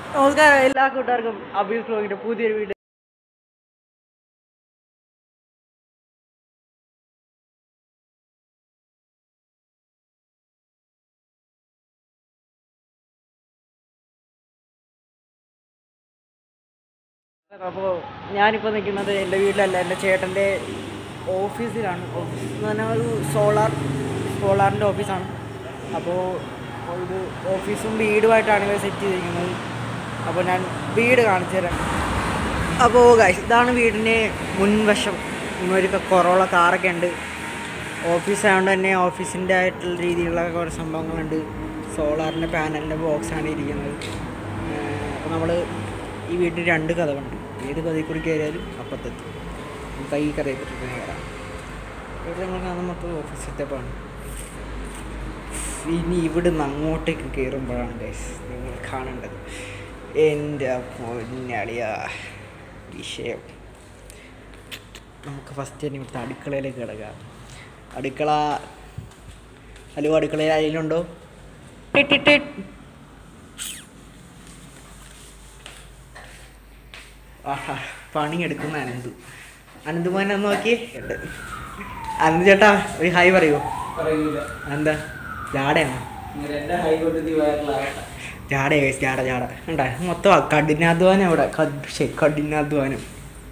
നമസ്കാരം എല്ലാ കൂട്ടുകാർക്കും അബീസ് വ്ലോഗിന്റെ പുതിയൊരു വീഡിയോ അപ്പോൾ ഞാനിപ്പോൾ നിൽക്കുന്നത് എൻ്റെ വീട്ടിലല്ല എൻ്റെ ചേട്ടൻ്റെ ഓഫീസിലാണ് ഓഫീസ് എന്ന് പറഞ്ഞാൽ ഒരു സോളാർ സോളാറിൻ്റെ ഓഫീസാണ് അപ്പോൾ ഇത് ഓഫീസും വീടുമായിട്ടാണ് ഇവർ സെറ്റ് ചെയ്തിരിക്കുന്നത് അപ്പോൾ ഞാൻ വീട് കാണിച്ചു തരാം അപ്പോൾ ഗൈസ് ഇതാണ് വീടിൻ്റെ മുൻവശം ഒരു കൊറോള കാറൊക്കെ ഉണ്ട് ഓഫീസ് ആയതുകൊണ്ട് തന്നെ ഓഫീസിൻ്റെ ആയിട്ടുള്ള രീതിയിലുള്ള കുറേ സംഭവങ്ങളുണ്ട് സോളാറിൻ്റെ പാനലിൻ്റെ ബോക്സാണ് ഇരിക്കുന്നത് അപ്പോൾ നമ്മൾ ഈ വീട്ടിൽ രണ്ട് കഥകളുണ്ട് ഏത് കഥയിൽ കൂടി കയറിയാലും അപ്പത്തെത്തും നമുക്ക് ഈ കഥയെ പറ്റി തന്നെ കയറാം ഇവിടെ നമ്മൾ കാണുന്ന മൊത്തം ഓഫീസ് സെറ്റപ്പാണ് ഇനി ഇവിടുന്ന് അങ്ങോട്ടേക്ക് കയറുമ്പോഴാണ് ഗൈസ് നിങ്ങൾ കാണേണ്ടത് എൻ്റെ പൊന്നളിയ വിഷയം നമുക്ക് ഫസ്റ്റ് തന്നെ ഇവിടുത്തെ അടുക്കളയിലേക്ക് കിടക്കാം അടുക്കള ഹലോ അടുക്കളയിൽ ആരെങ്കിലും ഉണ്ടോ ടിറ്റ് ടിറ്റ് ടിറ്റ്. ആഹാ പണിയെടുക്കുന്ന അനന്തു അനന്ത് മോനെ ഒന്ന് നോക്കി അനന്ത് ചേട്ടാ ഒരു ഹായ് പറയോ പറയൂല എന്താ ജാടയാണോ ഇങ്ങനെ എന്റെ ഹൈ കൊണ്ട് നീ വയറിലാവട്ടെ ജാട guys, ജാട ജാട ഉണ്ടാ മൊത്തം കഠിനാധ്വാനം ഇവിടെ കഠ്- ശ്ശെ, കഠിനാധ്വാനം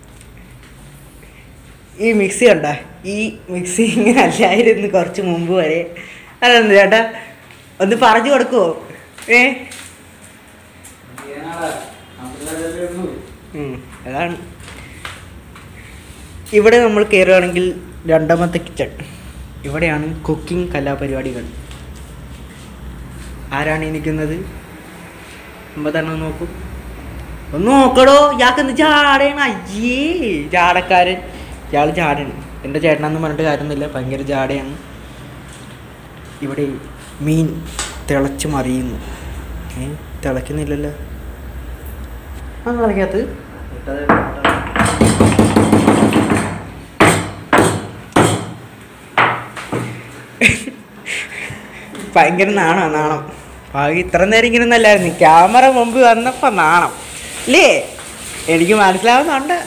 ഈ മിക്സി കണ്ട ഈ മിക്സി ഇങ്ങനെ അല്ലായിരുന്നു കുറച്ച് മുമ്പ് വരെ അതെന്ത് ചേട്ടാ ഒന്ന് പറഞ്ഞു കൊടുക്കുവോ ഏ ഏനാടാ നമ്മളെ ഉള്ളൂ ഉം, അതാണ് ഇവിടെ നമ്മൾ കയറുകയാണെങ്കിൽ രണ്ടാമത്തെ കിച്ചൺ ഇവിടെയാണ് കുക്കിംഗ് കലാപരിപാടികൾ ആരാണ് ഈ നിൽക്കുന്നത് അമ്പതെണ്ണം നോക്കൂ ഒന്ന് നോക്കടോ ഇയാൾക്കെന്ന് ചാടയാണ് അയ്യേ ചാടക്കാരൻ ഇയാൾ ചാടാണ് എൻ്റെ ചേട്ടനാന്ന് പറഞ്ഞിട്ട് കാര്യമൊന്നുമില്ല ഭയങ്കര ചാടയാണ് ഇവിടെ മീൻ തിളച്ച് മറിയുന്നു ഏ തിളയ്ക്കുന്നില്ലല്ലോ ആ കളിക്കകത്ത് ഭയങ്കര നാണോ നാണം ഭാഗ്യം ഇത്ര നേരം ഇങ്ങനെ ഒന്നല്ലായിരുന്നു ക്യാമറ മുമ്പ് വന്നപ്പോൾ നാണം അല്ലേ എനിക്ക് മനസ്സിലാവുന്നുണ്ട്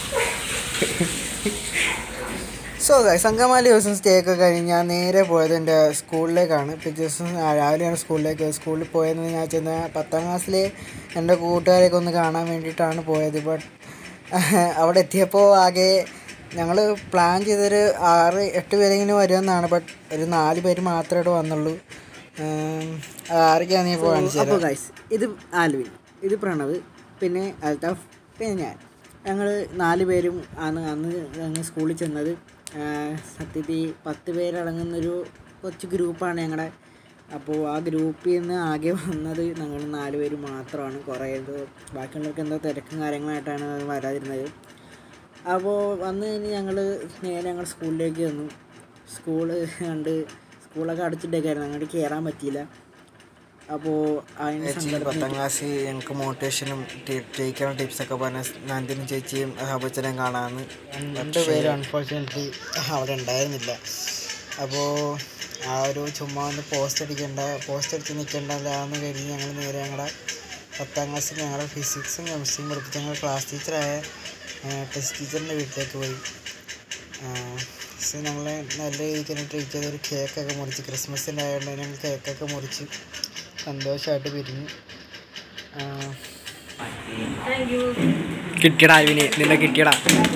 സോ സംഘമാലി ദിവസം സ്റ്റേ ഒക്കെ കഴിഞ്ഞ് ഞാൻ നേരെ പോയത് എൻ്റെ സ്കൂളിലേക്കാണ് പിറ്റേ ദിവസം ആ, രാവിലെയാണ് സ്കൂളിലേക്ക് സ്കൂളിൽ പോയതെന്ന് ഞാൻ ചെന്ന പത്താം ക്ലാസ്സിലെ എൻ്റെ കൂട്ടുകാരെയൊക്കെ ഒന്ന് കാണാൻ വേണ്ടിയിട്ടാണ് പോയത് ബട്ട് അവിടെ എത്തിയപ്പോൾ ആകെ ഞങ്ങൾ പ്ലാൻ ചെയ്തൊരു ആറ് എട്ട് പേരെങ്കിലും വരുമെന്നാണ് ബട്ട് ഒരു നാല് പേര് മാത്രമേ ഇവിടെ വന്നുള്ളൂ ഉം, ആരൊക്കെയാണ് ഇപ്പോൾ അപ്പോൾ ഗൈസ് ഇത് ആൽവിൻ ഇത് പ്രണവ് പിന്നെ അൽത്താഫ് പിന്നെ ഞാൻ ഞങ്ങൾ നാല് പേരും ആണ് അന്ന് ഞങ്ങൾ സ്കൂളിൽ ചെന്നത് സത്യത്തിൽ പത്ത് പേരടങ്ങുന്നൊരു കൊച്ചു ഗ്രൂപ്പാണ് ഞങ്ങളുടെ അപ്പോൾ ആ ഗ്രൂപ്പിൽ നിന്ന് ആകെ വന്നത് ഞങ്ങൾ നാല് പേര് മാത്രമാണ് കുറേ ഇത് ബാക്കിയുള്ളവർക്ക് എന്തോ തിരക്കും കാര്യങ്ങളായിട്ടാണ് അത് വരാതിരുന്നത് അപ്പോൾ വന്ന് കഴിഞ്ഞ് ഞങ്ങൾ നേരെ ഞങ്ങൾ സ്കൂളിലേക്ക് വന്നു സ്കൂള് കണ്ട് സ്കൂളൊക്കെ അടച്ചിട്ടേക്കായിരുന്നു അങ്ങോട്ട് കയറാൻ പറ്റിയില്ല അപ്പോൾ അതിന് സങ്കടം പത്താം ക്ലാസ് ഞങ്ങൾക്ക് മോട്ടിവേഷനും ജയിക്കാനുള്ള ടിപ്സൊക്കെ പറഞ്ഞ നന്ദിനി ചേച്ചിയും ഹബച്ചനെയും കാണാമെന്ന് രണ്ട് പേരും അൺഫോർച്ചുനേറ്റ്ലി അവിടെ ഉണ്ടായിരുന്നില്ല അപ്പോൾ ആ ഒരു ചുമ്മാ ഒന്ന് പോസ്റ്റ് അടിക്കേണ്ട പോസ്റ്റ് അടിച്ച് നിൽക്കേണ്ടല്ല എന്ന് കരുതി ഞങ്ങൾ നേരെ ഞങ്ങളുടെ പത്താം ക്ലാസ്സിൽ ഞങ്ങളുടെ ഫിസിക്സും കെമിസ്ട്രിയും പഠിപ്പിച്ച ഞങ്ങളുടെ ക്ലാസ് ടീച്ചറായ ടെസ്റ്റ് ടീച്ചറിൻ്റെ വീട്ടിലേക്ക് പോയി പക്ഷേ ഞങ്ങളെ നല്ല രീതിക്ക് തന്നെ ട്രീറ്റ് ചെയ്ത് ഒരു കേക്കൊക്കെ മുറിച്ച് ക്രിസ്മസിൻ്റെ ആയതുകൊണ്ട് തന്നെ ഞങ്ങൾ കേക്കൊക്കെ മുറിച്ച് സന്തോഷമായിട്ട് പിരിഞ്ഞു കിട്ടിയടാ ഇവന് നിന്നെ കിട്ടിയടാ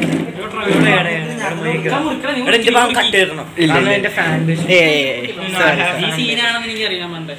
ഈ സീനാണെന്ന് എനിക്ക് അറിയാൻ വേണ്ടേ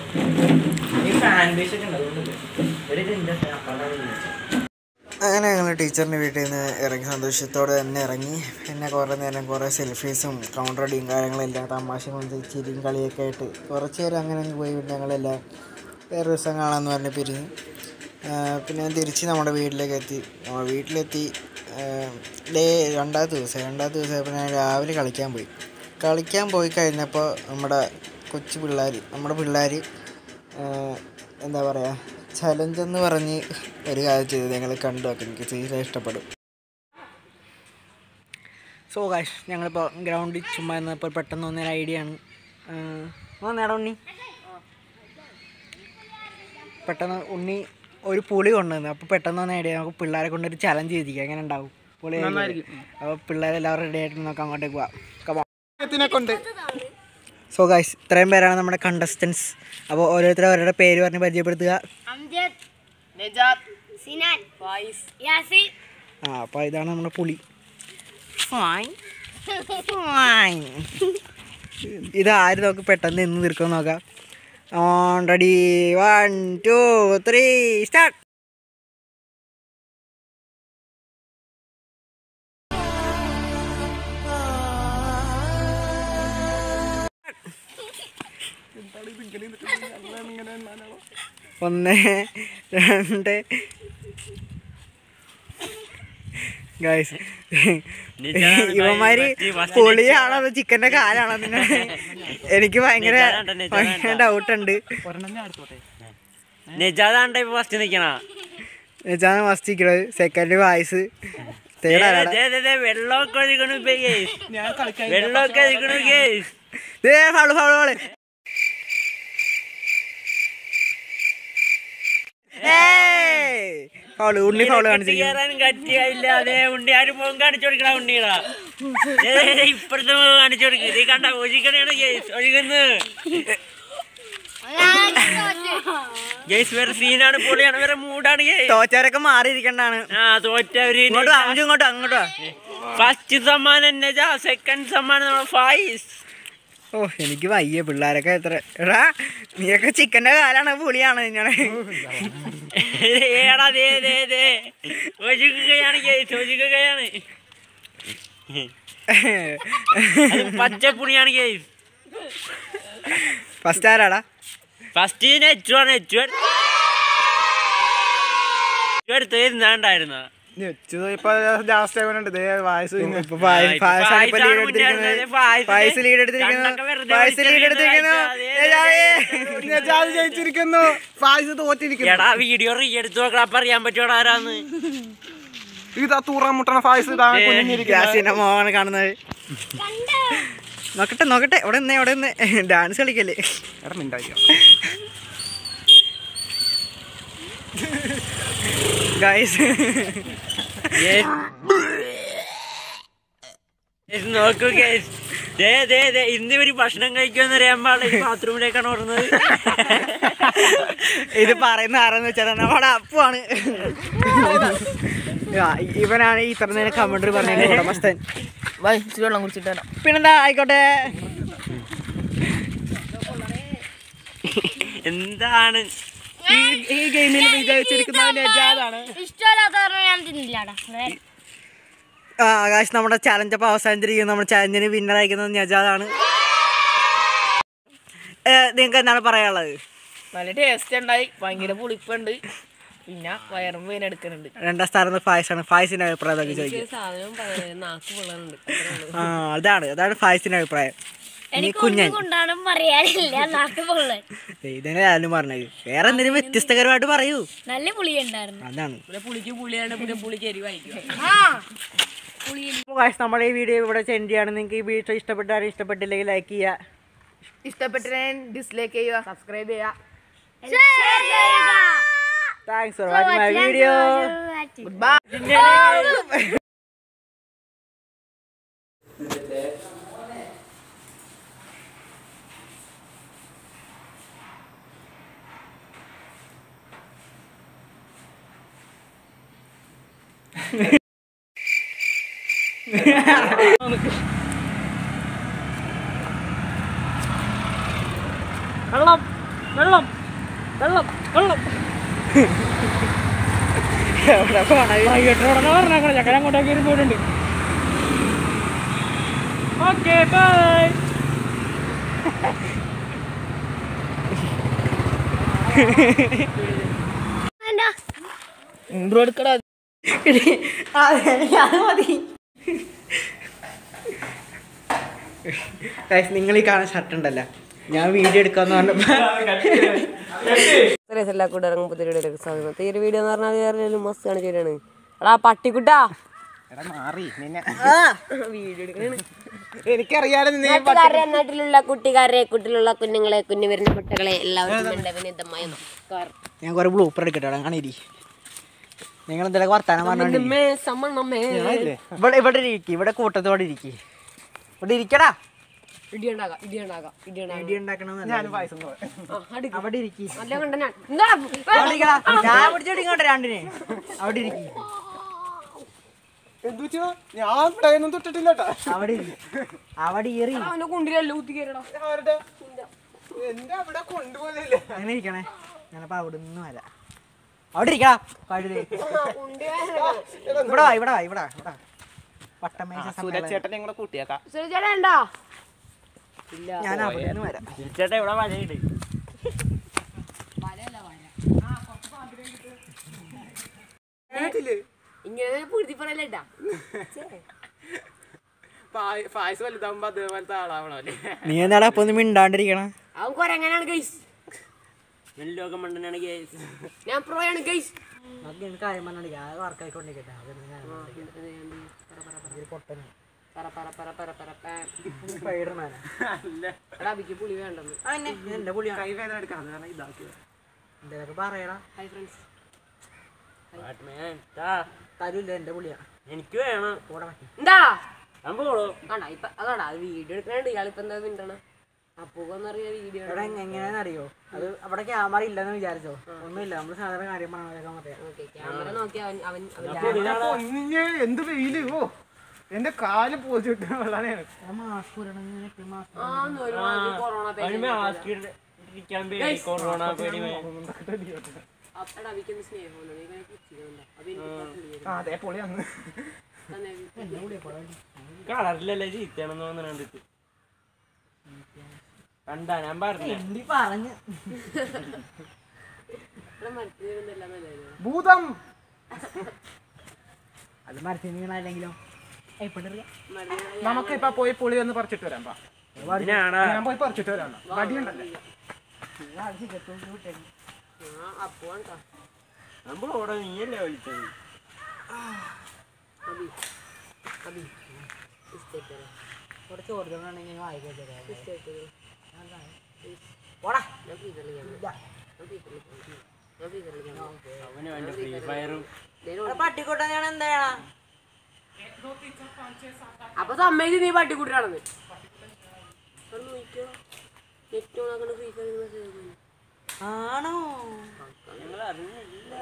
അങ്ങനെ ഞങ്ങൾ ടീച്ചറിൻ്റെ വീട്ടിൽ നിന്ന് ഇറങ്ങി സന്തോഷത്തോടെ തന്നെ ഇറങ്ങി പിന്നെ കുറേ നേരം കുറേ സെൽഫീസും കൗണ്ടർ അടിയും കാര്യങ്ങളെല്ലാം തമാശകളും ചിരിയും കളിയൊക്കെ ആയിട്ട് കുറച്ച് നേരം അങ്ങനെ അങ്ങ് പോയി പിന്നെ ഞങ്ങളെല്ലാം വേറെ ദിവസം കാണാമെന്ന് പറഞ്ഞ് പിരിഞ്ഞു ആ, പിന്നെ തിരിച്ച് നമ്മുടെ വീട്ടിലേക്ക് എത്തി നമ്മുടെ വീട്ടിലെത്തി ഡേ രണ്ടാമത്തെ ദിവസം രണ്ടാമത്തെ ദിവസം ആയപ്പോൾ ഞാൻ രാവിലെ കളിക്കാൻ പോയി കളിക്കാൻ പോയി കഴിഞ്ഞപ്പോൾ നമ്മുടെ കൊച്ചു പിള്ളേർ നമ്മുടെ പിള്ളേർ എന്താ പറയുക ചലഞ്ച് എന്ന് പറഞ്ഞ് ഒരു കാര്യം ചെയ്ത് ഞങ്ങൾ കണ്ടു നോക്കി എനിക്ക് തീരെ ഇഷ്ടപ്പെടും സോ ഗായ്സ് ഞങ്ങളിപ്പോൾ ഗ്രൗണ്ടിൽ ചുമ്മാ ഇരുന്നപ്പോൾ പെട്ടെന്ന് വന്നൊരു ഐഡിയ ആണ് നേടാ ഉണ്ണി പെട്ടെന്ന് ഉണ്ണി ഒരു പുളി കൊണ്ടുവന്നു അപ്പോൾ പെട്ടെന്ന് വന്ന ഐഡിയ നമുക്ക് പിള്ളേരെ കൊണ്ടൊരു ചലഞ്ച് ചെയ്തിരിക്കുക എങ്ങനെ ഉണ്ടാവും പുളി അപ്പോൾ പിള്ളേരെല്ലാവരും റെഡി ആയിട്ട് നമുക്ക് അങ്ങോട്ടേക്ക് പോവാം കൊണ്ട് സോ ഗൈസ് ഇത്രയും പേരാണ് നമ്മുടെ കണ്ടസ്റ്റൻസ് അപ്പോൾ ഓരോരുത്തരും അവരുടെ പേര് പറഞ്ഞ് പരിചയപ്പെടുത്തുക അംജദ് നജാദ് സിനാൻ ഫായിസ് യാസിൻ ആ അപ്പോൾ ഇതാണ് നമ്മുടെ പുളി ഫൈൻ ഫൈൻ ഇത് ആര് നമുക്ക് പെട്ടെന്ന് എന്ന് തീർക്കുമെന്ന് നോക്കാം on ready one two three start ഒന്ന് രണ്ട് ഗൈസ് ഇവന്മാര് പുളിയാണോ അതോ ചിക്കന്റെ കാലാണോ നിങ്ങൾ എനിക്ക് ഭയങ്കര ഭയങ്കര ഡൗട്ട് ഉണ്ട് നിജാദാണ്ട ഇപ്പൊ ഫസ്റ്റ് നിക്കണ എന്നുവെച്ചാണ് മസ്തിക്കണത് സെക്കൻഡ് വായിസ് തേർഡ് ആരാടാ വെള്ളമൊക്കെ ഒഴിക്കണു ഇപ്പൊ guys. വെള്ളമൊക്കെ ഒഴിക്കണു guys. ദേ foul foul foul foul Unni foul കെട്ടി കാണിച്ചിരിക്കുന്നു കേറാൻ കറ്റിയില്ല അതേ ഉണ്ണി ആരും പോകും കാണിച്ചു കൊടുക്കണ ഉണ്ണികളാ ദേ, ദേ, ദേ, ഇപ്പുറത്ത് പോകും കാണിച്ചു കൊടുക്ക് ഇത് കണ്ട ഒഴിക്കണേണ് ഗേസ് ഒഴുകുന്നു ഗേസ് വേറെ സീനാണ് പൊളിയാണ് വേറെ മൂടാണ് ഗേസ് തോറ്റവരൊക്കെ മാറിയിരിക്കണ്ടാണ് ആ തോറ്റവര് ഇങ്ങോട്ട് വാ, അങ്ങോട്ടും ഇങ്ങോട്ടും അങ്ങോട്ട് വാ ഫസ്റ്റ് സമ്മാനം നജാ സെക്കൻഡ് സമ്മാനം നമ്മുടെ ഫായിസ് ഓ എനിക്ക് വയ്യ പിള്ളേരൊക്കെ എത്ര എടാ നീയൊക്കെ ചിക്കന്റെ കാലാണ് പുളിയാണ് നിങ്ങളെ ഏടാ ദേ ദേ ദേ ഒഴുകുകയാണ് ഗേസ് ഒഴുകുകയാണ് അത് പച്ചപ്പുളിയാണ് ഗേസ് ഫസ്റ്റ് ആരാടാ first H one H one എടുത്ത് ഇരുന്നാണ്ടായിരുന്ന ഇപ്പൊ ലാസ്റ്റ് ആകുന്നുണ്ട് ദേ വായസ് ഇപ്പൊ പായ- ഇപ്പൊ പായസാണ് ഇപ്പൊ പായസാണ് ലീഡ് എടുത്തിരിക്കുന്നത് മുന്നേ പായസിനെ- പായസ് ലീഡ് എടുത്തിരിക്കുന്നു കണ്ണൊക്കെ വെറുതെ പായസ് ലീഡ് ഒഴിച്ച് എടുത്തിരിക്കുന്നു അതെ, ഏതായി? നജാദ് ജയിച്ചിരിക്കുന്നു ഫായിസ് തോറ്റിരിക്കുന്നു എടാ വീഡിയോ റീ എടുത്ത് നോക്കണം അപ്പൊ അറിയാൻ പറ്റുമോ ആരാന്ന് ഇതാ തൂറാൻ മുട്ടണ ഫായിസ് ഇതാ കുഞ്ഞിരിക്കുന്നു ഗ്യാസിന്റെ മോഹമാണ് കാണുന്നത് നോക്കട്ടെ നോക്കട്ടെ ഇവിടെ നിന്ന് ഇവിടെ നിന്ന് ഡാൻസ് കളിക്കല്ലേ എടാ മിണ്ടായിരിക്കാം ഗായ്സ് Guys, നോക്കൂ guys. ദേ ദേ ദേ ഇന്ന് ഇവര് ഭക്ഷണം കഴിക്കുമെന്ന് അറിയാൻ പാടില്ല ഈ ബാത്റൂമിലേക്കാണ് ഓടുന്നത് ഇത് പറയുന്ന ആരെന്ന് വെച്ചാൽ നമ്മുടെ അപ്പുവാണ് ആ, ഇവനാണ് ഈ ഇത്ര നേരം കമന്ററി പറഞ്ഞ ഉടമസ്ഥൻ വെള്ളം കുടിച്ചിട്ട് പിന്നെന്താ ആയിക്കോട്ടെ എന്താണ് ഈ ഗെയിമിൽ വിജയിച്ചിരിക്കുന്ന നജാദാണ് ഇഷ്ടമല്ലാത്ത കാരണം ഞാൻ തിന്നില്ലാടാ വേറെ. ആ ആകാശ് നമ്മുടെ ചലഞ്ച് അപ്പോൾ അവസാനിച്ചിരിക്കുന്നു നമ്മുടെ ചലഞ്ചിന് വിന്നർ അയക്കുന്നത് നജാദാണ് നിങ്ങൾക്ക് എന്താണ് പറയാനുള്ളത് നല്ല ടേസ്റ്റ് ഉണ്ടായി ഭയങ്കര പുളിപ്പുണ്ട് പിന്നെ വയറും വേന എടുക്കുന്നുണ്ട് രണ്ടാം സ്ഥാനം ഫായ്സാണ് ഫായ്സിന്റെ അഭിപ്രായം അതൊക്കെ ചോദിക്കും സാധനം നാക്ക് പൊള്ളാനുണ്ട് ആ അതാണ് അതാണ് ഫായ്സിന്റെ അഭിപ്രായം ഇനി എനിക്ക് കുഞ്ഞൻ ഒന്നും കൊണ്ടാടും പറയാനില്ല നാക്ക് പൊള്ളൻ ഇതിനെ ആരും പറഞ്ഞത് വേറെ എന്തെങ്കിലും വ്യത്യസ്തകരമായിട്ട് പറയൂ നല്ല പുളി ഉണ്ടായിരുന്നു അതാണ് പിന്നെ പുളിക്ക് പുളിയാണ് പിന്നെ പുളിക്ക് എരിവായിരിക്കും അപ്പോൾ guys, നമ്മുടെ ഈ വീഡിയോ ഇവിടെ സെൻഡ് ചെയ്യാണ് നിങ്ങൾക്ക് ഈ വീഡിയോ ഇഷ്ടപ്പെട്ടാലും ഇഷ്ടപ്പെട്ടില്ലെങ്കിൽ ലൈക്ക് ചെയ്യുക ഇഷ്ടപ്പെട്ടതിനെ ഡിസ്ലൈക്ക് ചെയ്യുക സബ്സ്ക്രൈബ് ചെയ്യുക thanks for watching my video വെള്ളം വെള്ളം വെള്ളം വെള്ളം എവിടെ പോണത് പറഞ്ഞ ചക്കര അങ്ങോട്ടേക്ക് പോയിട്ടുണ്ട് ഓക്കെ ബൈ ഇൻട്രോ എടുക്കടാ അത് മതി Guys, നിങ്ങൾ ഈ കാണുന്ന ഷർട്ട് ഉണ്ടല്ലോ ഞാൻ വീഡിയോ എടുക്കാന്ന് പറഞ്ഞപ്പോ എല്ലാ കൂട്ടുകാരും പുതിയ വീഡിയോയിലേക്ക് സ്വാഗതം ഈ ഒരു വീഡിയോ എന്ന് പറഞ്ഞാൽ വേറെ മസ്റ്റ് കാണിച്ചു തരാണ് എടാ പട്ടിക്കുട്ടാ എടാ മാറി നിന്നെ വീഡിയോ എടുക്കണേ എനിക്കറിയാതെ നീ നാട്ടുകാരെ നാട്ടിലുള്ള കുട്ടികാരെ കുട്ടിലുള്ള കുഞ്ഞുങ്ങളെ കുഞ്ഞു വരുന്ന കുട്ടികളെ എല്ലാവർക്കും എൻ്റെ വിനീതമായ നമസ്കാരം ഞാൻ കുറെ ബ്ലൂപ്പർ എടുക്കട്ടെ അവിടെ അങ്ങനെ ഇരി നിങ്ങൾ എന്തെങ്കിലും വർത്താനം പറഞ്ഞോണ്ട് നമ്മേ സമണ്ണമ്മേ ഇവിടെ ഇവിടെ ഇരിക്കി ഇവിടെ കൂട്ടത്തോടെ ഇരിക്കി ഇവിടെ ഇരിക്കടാ ഇടിയുണ്ടാകാം ഇടിയുണ്ടാകാം ഇടിയുണ്ടാകാം ഇടി ഉണ്ടാക്കണം അവിടെ ഇരിക്കി നല്ല കണ്ട ഞാൻ എന്താ? അവിടെ ഇരിക്കടാ. ഞാൻ പിടിച്ചോണ്ടിങ്ങോട്ടെ രണ്ടിനെ അവിടെ ഇരിക്കി എന്തു വെച്ചാ ഞാൻ ഇവിടെ തൊട്ടിട്ടില്ല കേട്ടാ അവിടെ ഇരി അവിടെ ഇറി അവന്റെ കുണ്ടിലെല്ലാം ഊത്തി കയറടാ ആരുടെ എന്റെ അവിടെ കൊണ്ടുപോകുന്നില്ല അങ്ങനെ ഇരിക്കണേ ഞാനപ്പോ അവിടെ നിന്ന് വരാം അവിടെ ഇരിക്കടാ കഴുതേ ഇവിടെ വാ ഇവിടെ വാ ഇവിടെ വാ, ഇവിടെ വാ. വട്ടമേശ സമ്മേളനം. ചേട്ടൻ ഞങ്ങളെ കൂട്ടിയേക്കാം സുരചേട്ടാ ഉണ്ടോ ഞാൻ അവിടെ നിന്ന് വരാം ചേട്ടാ ഇവിടെ മഴയുണ്ട് ഇങ്ങനെ പൂഴ്ത്തി പറയല്ലേട്ടാ പായസം വലുതാകുമ്പോ അതേപോലത്തെ ആളാവണം അല്ലേ നീ എന്നാടാ അപ്പൊ ഒന്ന് മിണ്ടാണ്ടിരിക്കണ അവൻ കൊരങ്ങനാണ് ഗൈസ് ലോകം മണ്ടനാണ് കേസ് ഞാൻ പ്രോയാണ് ഗൈസ് കാര്യം പറഞ്ഞാൽ വർക്കായിക്കൊണ്ടിരിക്കട്ടെ പൊട്ടന് പറ പറ പറ പറ പറ പേ. സ്പൈഡർമാനാ എടാ ബിക്ക് പുളി വേണ്ടെന്ന് അതന്നെ എന്റെ പുള്ളിയാണ് കൈ വേദന എടുക്കാം അതാണ് ഇതാക്കിയത് എന്തേലൊക്കെ പറയടാ ഹായ് ഫ്രണ്ട്സ് ബാറ്റ്മാൻ, താ. തരൂല്ല എന്റെ പുള്ളിയാണ് എനിക്ക് വേണം കൂടെ മതി എന്താ ഞാൻ പോളൂ കണ്ടാ ഇപ്പൊ അതാടാ അത് വീഡിയോ എടുക്കണുണ്ട് ഇയാളിപ്പോ എന്താ മിണ്ടണ അപ്പൂക്കൊന്നറിയാ വീഡിയോ ഇവിടെ എങ്ങനെയാണെന്ന് അറിയോ അത് അവിടെ ക്യാമറ ഇല്ലെന്ന് വിചാരിച്ചോ ഒന്നുമില്ല നമ്മള് സാധാരണ കാര്യം പറഞ്ഞാൽ പറയാം ഓക്കെ ക്യാമറ നോക്കി അവൻ അവൻ അവൻ പൊന്നിഞ്ഞ് എന്ത് വെയില് ഓ എന്റെ കാല് പോച്ചിട്ട് വെള്ളാണ് മാസ്ക് ഇടണം മാസ്ക് ആ ഒരുമാതിരി കൊറോണ പേര് മാസ്ക് ഇരിക്കാൻ പേടി കൊറോണ പേടി എടാ വിക്കുന്ന സ്നേഹമുണ്ട് നീ ഇങ്ങനെ കുച്ചികളുണ്ടോ അപ്പൊ എനിക്ക് ആ അതേ പൊളിയാന്ന് കളറിലല്ലേ ചീത്തയാണെന്ന് തോന്നുന്നു കണ്ടിട്ട് കണ്ടാ ഞാൻ പറഞ്ഞു എന്തി പറഞ്ഞ് മരത്തിനെല്ലാം നല്ലതായിരുന്നു ഭൂതം അത് മരത്തിൽ വീണല്ലെങ്കിലോ എപ്പോഴും നമുക്ക് ഇപ്പൊ പോയി പുളി ഒന്ന് പറിച്ചിട്ട് വരാം പാ. ഇതിനാണ് ഞാൻ പോയി പറിച്ചിട്ട് വരാം വടിയുണ്ടല്ലേ ആ അപ്പുവാണ് കേട്ടോ നമ്മളോടെ നീയല്ലേ വിളിച്ചത് അബി അബി മിസ്റ്റേക്ക് തരാം കുറച്ച് കൊടുക്കണമെങ്കിൽ വായിക്കാൻ മിസ്റ്റേക്ക് തരാം പോടാ ഞാൻ ഫ്രീസറിൽ ഞാൻ ഫ്രീസറിൽ ഞാൻ ഫ്രീസറിൽ അവന് വേണ്ട ഫ്രീ ഫയറും പട്ടിക്കൂട്ടം ഞാൻ എന്താ ചെയ്യണം അപ്പൊ സമ്മതിച്ച് നീ പട്ടിക്കുട്ടിയാണെന്ന് നോക്കിയോ നെറ്റ് ഓണാക്കണ ഫ്രീസറിൽ മെസ്സേജ് ആണോ ഞങ്ങൾ അറിഞ്ഞില്ല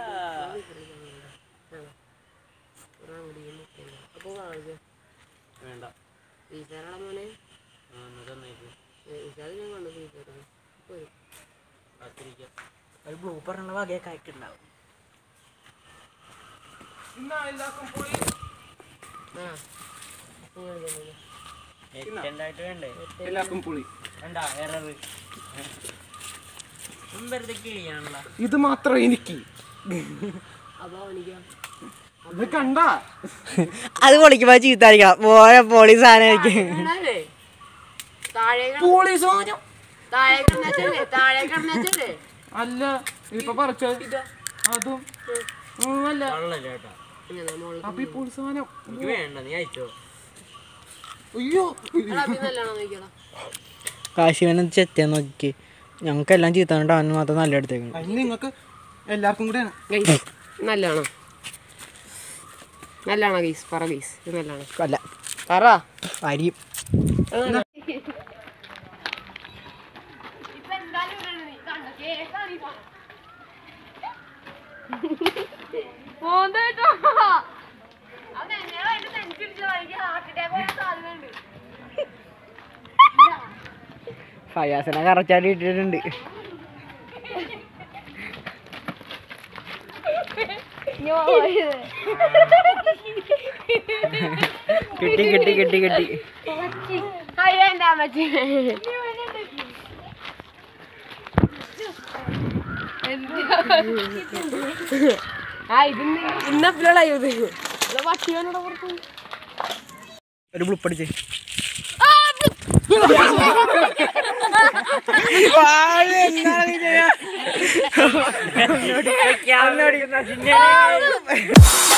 അപ്പൊ കാണിച്ചോ വേണ്ട ഫ്രീസറാണ് മോനെ ആ, എന്നാ തന്നേക്ക് ഫ്രീസറിൽ ഞാൻ കണ്ടു ഫ്രീസറിൽ കാത്തിരിക്കാം ഒരു ബ്ലൂപ്പറിനുള്ള വകയൊക്കെ ആയിട്ടുണ്ടാവും ആ നിങ്ങൾ ചെല്ലുന്നു. എറ്റണ്ടായിട്ട് വേണ്ടേ എല്ലാവർക്കും പുളി വേണ്ട എറർ വെറുതെ കിളിയാണല്ലോ ഇത് മാത്രം എനിക്ക് അപ്പൊ അവനിക്കോ ഇത് കണ്ട അത് പൊളിക്കുമ്പോ ചീത്തായിരിക്കണം പോയ പൊളി സാധനം ആണല്ലേ? താഴെ കിടന്ന് പുളി സാധനം താഴെ കിടന്നല്ലേ താഴെ കിടന്നല്ലേ അല്ല ഇപ്പൊ പറിച്ച ഇതോ അതും ഉം, അല്ല കള്ളല്ല കേട്ടോ ഇങ്ങനെ മോളിൽ അപ്പൊ ഈ പുളി സാധനം എനിക്ക് വേണ്ട നീ അയച്ചോ അയ്യോ എടാ, അബി നല്ലോണം നോക്കിയോടാ കാശിവനെ ചെത്തിയാ നോക്കി ഞങ്ങൾക്ക് എല്ലാം ചീത്താണ്ട് അവന് മാത്രം നല്ല എടുത്തേക്കണം അതിന് നിങ്ങൾക്ക് എല്ലാവർക്കും കൂടെയാണ് ഗൈസ് നല്ലതാണോ നല്ലതാണോ ഗൈസ് പറ ഗൈസ് ഇത് നല്ലതാണോ അല്ല പറ അരിയും ഫയാസിനെ കറച്ചാടി ഇട്ടിട്ടുണ്ട് കിട്ടി കിട്ടി കിട്ടി കിട്ടി അയ്യോ എൻ്റെ അമ്മച്ചി ആ ഇത് ഇന്നപ്പോഴായോ ഇത് പട്ടിയോടെ പുറത്തു ഒരു ബ്ലുപ്പടിച്ച് ക്യാമറ